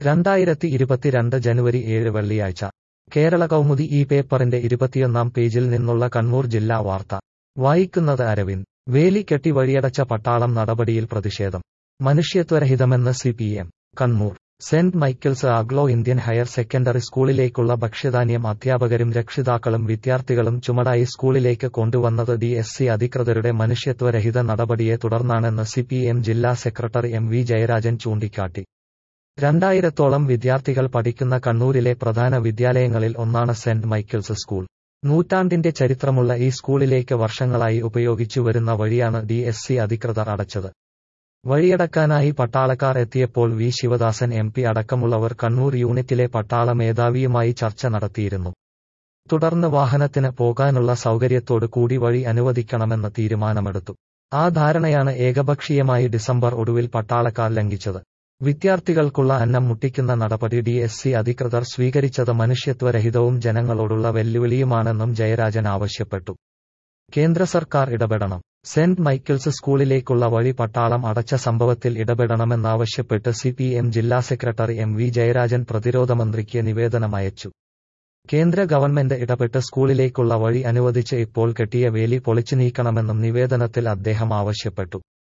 രണ്ടായിരത്തി ഇരുപത്തിരണ്ട് ജനുവരി ഏഴ് വെള്ളിയാഴ്ച കേരള കൗമുദി ഈ പേപ്പറിന്റെ ഇരുപത്തിയൊന്നാം പേജിൽ നിന്നുള്ള കണ്ണൂർ ജില്ലാ വാർത്ത വായിക്കുന്നത് അരവിന്ദ് വേലി കെട്ടി വഴിയടച്ച പട്ടാളം നടപടിയിൽ പ്രതിഷേധം മനുഷ്യത്വരഹിതമെന്ന് C P M Kannur saint Michael's Anglo Indian higher secondary സ്കൂളിലേക്കുള്ള ഭക്ഷ്യധാന്യം അധ്യാപകരും രക്ഷിതാക്കളും വിദ്യാർത്ഥികളും ചുമടായി സ്കൂളിലേക്ക് കൊണ്ടുവന്നത് ഡി എസ് സി അധികൃതരുടെ മനുഷ്യത്വരഹിത നടപടിയെ തുടർന്നാണെന്ന് സി പി എം ജില്ലാ സെക്രട്ടറി എം വി ജയരാജൻ ചൂണ്ടിക്കാട്ടി രണ്ടായിരത്തോളം വിദ്യാർത്ഥികൾ പഠിക്കുന്ന കണ്ണൂരിലെ പ്രധാന വിദ്യാലയങ്ങളിൽ ഒന്നാണ് സെന്റ് മൈക്കിൾസ് സ്കൂൾ നൂറ്റാണ്ടിന്റെ ചരിത്രമുള്ള ഈ സ്കൂളിലേക്ക് വർഷങ്ങളായി ഉപയോഗിച്ചു വരുന്ന വഴിയാണ് ഡി എസ് സി അധികൃതർ അടച്ചത് വഴിയടക്കാനായി പട്ടാളക്കാർ എത്തിയപ്പോൾ വി ശിവദാസൻ എം പി അടക്കമുള്ളവർ കണ്ണൂർ യൂണിറ്റിലെ പട്ടാള മേധാവിയുമായി ചർച്ച നടത്തിയിരുന്നു തുടർന്ന് വാഹനത്തിന് പോകാനുള്ള സൗകര്യത്തോട് കൂടി വഴി അനുവദിക്കണമെന്ന് തീരുമാനമെടുത്തു ആ ധാരണയാണ് ഏകപക്ഷീയമായി ഡിസംബർ ഒടുവിൽ പട്ടാളക്കാർ ലംഘിച്ചത് വിദ്യാർത്ഥികൾക്കുള്ള അന്നം മുട്ടിക്കുന്ന നടപടി ഡി എസ് സി അധികൃതർ സ്വീകരിച്ചത് മനുഷ്യത്വരഹിതവും ജനങ്ങളോടുള്ള വെല്ലുവിളിയുമാണെന്നും ജയരാജൻ ആവശ്യപ്പെട്ടു കേന്ദ്ര സർക്കാർ ഇടപെടണം സെന്റ് മൈക്കിൾസ് സ്കൂളിലേക്കുള്ള വഴി പട്ടാളം അടച്ച സംഭവത്തിൽ ഇടപെടണമെന്നാവശ്യപ്പെട്ട് സി പി എം ജില്ലാ സെക്രട്ടറി എം വി ജയരാജൻ പ്രതിരോധ മന്ത്രിക്ക് നിവേദനം അയച്ചു കേന്ദ്ര ഗവൺമെന്റ് ഇടപെട്ട് സ്കൂളിലേക്കുള്ള വഴി അനുവദിച്ച് ഇപ്പോൾ കെട്ടിയ വേലി പൊളിച്ചു നീക്കണമെന്നും നിവേദനത്തിൽ അദ്ദേഹം ആവശ്യപ്പെട്ടു